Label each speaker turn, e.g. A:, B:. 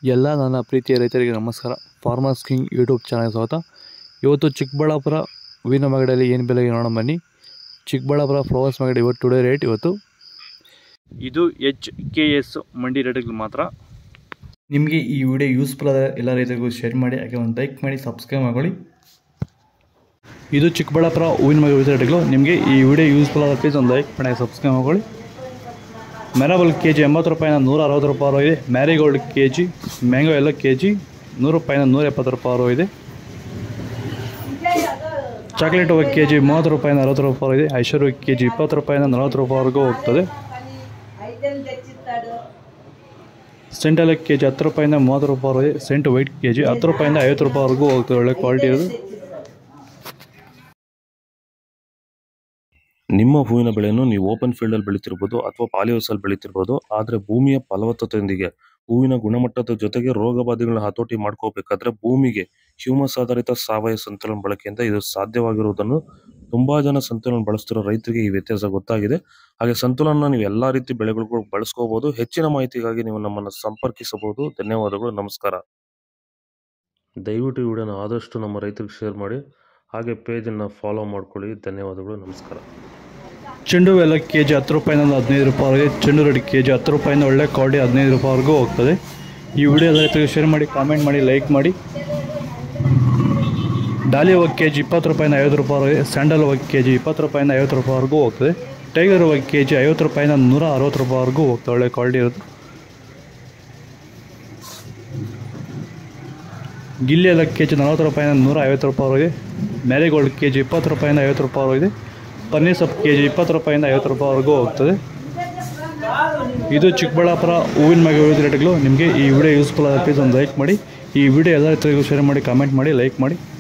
A: ಎಲ್ಲ ನನ್ನ ಪ್ರೀತಿಯ ರೈತರಿಗೆ ನಮಸ್ಕಾರ ಫಾರ್ಮರ್ಸ್ ಕಿಂಗ್ ಯೂಟ್ಯೂಬ್ ಚಾನಲ್ ಸ್ವಾಗತ ಇವತ್ತು ಚಿಕ್ಕಬಳ್ಳಾಪುರ ಹೂವಿನ ಮಾಗಡಿಯಲ್ಲಿ ಏನು ಬೆಲೆಗೆ ನೋಡೋಣ ಬನ್ನಿ ಚಿಕ್ಕಬಳ್ಳಾಪುರ ಫ್ಲವರ್ಸ್ ಮಾಗಡಿ ಇವತ್ತು ಟುಡೇ ರೇಟ್ ಇವತ್ತು ಇದು ಎಚ್ ಕೆ ಎಸ್ ಮಂಡಿ ರೇಟ್ಗಳು ಮಾತ್ರ ನಿಮಗೆ ಈ ವಿಡಿಯೋ ಯೂಸ್ಫುಲ್ ಆದ ಎಲ್ಲ ರೈತರಿಗೂ ಶೇರ್ ಮಾಡಿ ಹಾಗೆ ಒಂದು ಲೈಕ್ ಮಾಡಿ ಸಬ್ಸ್ಕ್ರೈಬ್ ಮಾಡ್ಕೊಳ್ಳಿ ಇದು ಚಿಕ್ಕಬಳ್ಳಾಪುರ ಹೂವಿನ ಮಾಗಡಿ ರೇಟ್ಗಳು ನಿಮಗೆ ಈ ವಿಡಿಯೋ ಯೂಸ್ಫುಲ್ ಆದ ಪ್ಲೀಸ್ ಒಂದು ಲೈಕ್ ಮಾಡಿ ಸಬ್ಸ್ಕ್ರೈಬ್ ಮಾಡ್ಕೊಳ್ಳಿ ಮೆರಬಲ್ ಕೆ ಜಿ ಎಂಬತ್ತು ರೂಪಾಯಿನ ನೂರ ಅರವತ್ತು ರೂಪಾಯಿ ಇದೆ ಮ್ಯಾರಿಗೋಲ್ಡ್ ಕೆ ಜಿ ಮ್ಯಾಂಗೋ ಎಲ್ಲ ಕೆ ಜಿ ನೂರು ರೂಪಾಯಿನ ನೂರ ಎಪ್ಪತ್ತು ರೂಪಾಯಿ ಇದೆ ಚಾಕ್ಲೇಟ್ ಒಂದು ಕೆ ಜಿ ಮೂವತ್ತು ರೂಪಾಯಿನ ಅರವತ್ತು ರೂಪಾಯಿ ಇದೆ ಐಶ್ವರ್ಯ ಕೆ ಜಿ ಇಪ್ಪತ್ತು ರೂಪಾಯಿನ ನಲವತ್ತು ರೂಪಾಯಿವರೆಗೂ ಹೋಗ್ತದೆ ಸೆಂಟೆಲ್ಲ ಕೆ ಜಿ ಹತ್ತು ರೂಪಾಯಿಂದ ಮೂವತ್ತು ರೂಪಾಯಿ ಇದೆ ಸೆಂಟ್ ವೈಟ್ ಕೆ ಜಿ ಹತ್ತು ರೂಪಾಯಿಂದ ಐವತ್ತು ರೂಪಾಯಿವರೆಗೂ ಹೋಗ್ತದೆ ಒಳ್ಳೆ ಕ್ವಾಲಿಟಿ ಇರೋದು
B: ನಿಮ್ಮ ಹೂವಿನ ಬೆಳೆಯನ್ನು ನೀವು ಓಪನ್ ಫೀಲ್ಡಲ್ಲಿ ಬೆಳೀತಿರ್ಬೋದು ಅಥವಾ ಪಾಲಿ ಹೌಸಲ್ಲಿ ಬೆಳೀತಿರ್ಬೋದು ಆದರೆ ಭೂಮಿಯ ಫಲವತ್ತತೆಯೊಂದಿಗೆ ಹೂವಿನ ಗುಣಮಟ್ಟದ ಜೊತೆಗೆ ರೋಗ ಬಾಧೆಗಳನ್ನ ಹತೋಟಿ ಮಾಡ್ಕೋಬೇಕಾದ್ರೆ ಭೂಮಿಗೆ ಹ್ಯೂಮಸ್ ಆಧಾರಿತ ಸಾವಯವ ಸಂತುಲನ ಬಳಕೆಯಿಂದ ಇದು ಸಾಧ್ಯವಾಗಿರುವುದನ್ನು ತುಂಬಾ ಜನ ಸಂತುಲನ ಬಳಸ್ತಿರೋ ರೈತರಿಗೆ ಈ ವ್ಯತ್ಯಾಸ ಗೊತ್ತಾಗಿದೆ ಹಾಗೆ ಸಂತುಲನ ನೀವು ಎಲ್ಲಾ ರೀತಿ ಬೆಳೆಗಳಿಗೂ ಬಳಸ್ಕೋಬಹುದು ಹೆಚ್ಚಿನ ಮಾಹಿತಿಗಾಗಿ ನೀವು ನಮ್ಮನ್ನು ಸಂಪರ್ಕಿಸಬಹುದು ಧನ್ಯವಾದಗಳು ನಮಸ್ಕಾರ ದಯವಿಟ್ಟು ಈ ವಿಡಿಯೋನ ಆದಷ್ಟು ನಮ್ಮ ರೈತರಿಗೆ ಶೇರ್ ಮಾಡಿ ಹಾಗೆ ಪೇಜನ್ನು ಫಾಲೋ ಮಾಡ್ಕೊಳ್ಳಿ ಧನ್ಯವಾದಗಳು ನಮಸ್ಕಾರ
A: ಚೆಂಡು ಹೂ ಎಲ್ಲ ಕೆ ಜಿ ಹತ್ತು ರೂಪಾಯಿಂದ ಹದಿನೈದು ರೂಪಾಯಿ ಇದೆ ಚೆಂಡು ರೆಡಿ ಕೆ ಜಿ ಹತ್ತು ರೂಪಾಯಿಂದ ಒಳ್ಳೆ ಕ್ವಾಲಿಟಿ ಹದಿನೈದು ರೂಪಾಯಿವರೆಗೂ ಹೋಗ್ತದೆ ಈ ವಿಡಿಯೋ ರೈತರಿಗೆ ಶೇರ್ ಮಾಡಿ ಕಾಮೆಂಟ್ ಮಾಡಿ ಲೈಕ್ ಮಾಡಿ ಡಾಲಿ ಒಂದು ಕೆ ಜಿ ಇಪ್ಪತ್ತು ರೂಪಾಯಿಂದ ಐವತ್ತು ರೂಪಾಯಿ ಇದೆ ಸ್ಯಾಂಡಲ್ ಒಂದು ಕೆ ಜಿ ಇಪ್ಪತ್ತು ರೂಪಾಯಿಂದ ಐವತ್ತು ರೂಪಾಯಿವರೆಗೂ ಹೋಗ್ತದೆ ಟೈಗರ್ ಒಂದು ಕೆ ಜಿ ಐವತ್ತು ರೂಪಾಯಿಂದ ನೂರ ಅರವತ್ತು ರೂಪಾಯಿವರೆಗೂ ಹೋಗ್ತದೆ ಒಳ್ಳೆ ಕ್ವಾಲಿಟಿ ಇರೋದು ಗಿಲ್ಲಿ ಎಲ್ಲ ಕೆ ಜಿ ನಲ್ವತ್ತು ರೂಪಾಯಿಂದ ನೂರ ಐವತ್ತು ರೂಪಾಯಿ ಇದೆ ಮ್ಯಾರಿಗೋಲ್ಡ್ ಕೆ ಜಿ ಇಪ್ಪತ್ತು ರೂಪಾಯಿಂದ ಐವತ್ತು ರೂಪಾಯಿ ಇದೆ ಪನ್ನೀರ್ ಸೊಪ್ಪು ಕೆ ಜಿ ಇಪ್ಪತ್ತು ರೂಪಾಯಿಂದ ಐವತ್ತು ರೂಪಾಯಿವರೆಗೂ ಹೋಗ್ತದೆ ಇದು ಚಿಕ್ಕಬಳ್ಳಾಪುರ ಹೂವಿನ ಮ್ಯಾಗ ವಿವಿಧ ರೇಟ್ಗಳು ನಿಮಗೆ ಈ ವಿಡಿಯೋ ಯೂಸ್ಫುಲ್ ಆದ ಪ್ಲೀಸ್ ಒಂದು ಲೈಕ್ ಮಾಡಿ ಈ ವಿಡಿಯೋ ಎಲ್ಲ ರೈತರಿಗೂ ಶೇರ್ ಮಾಡಿ ಕಾಮೆಂಟ್ ಮಾಡಿ ಲೈಕ್ ಮಾಡಿ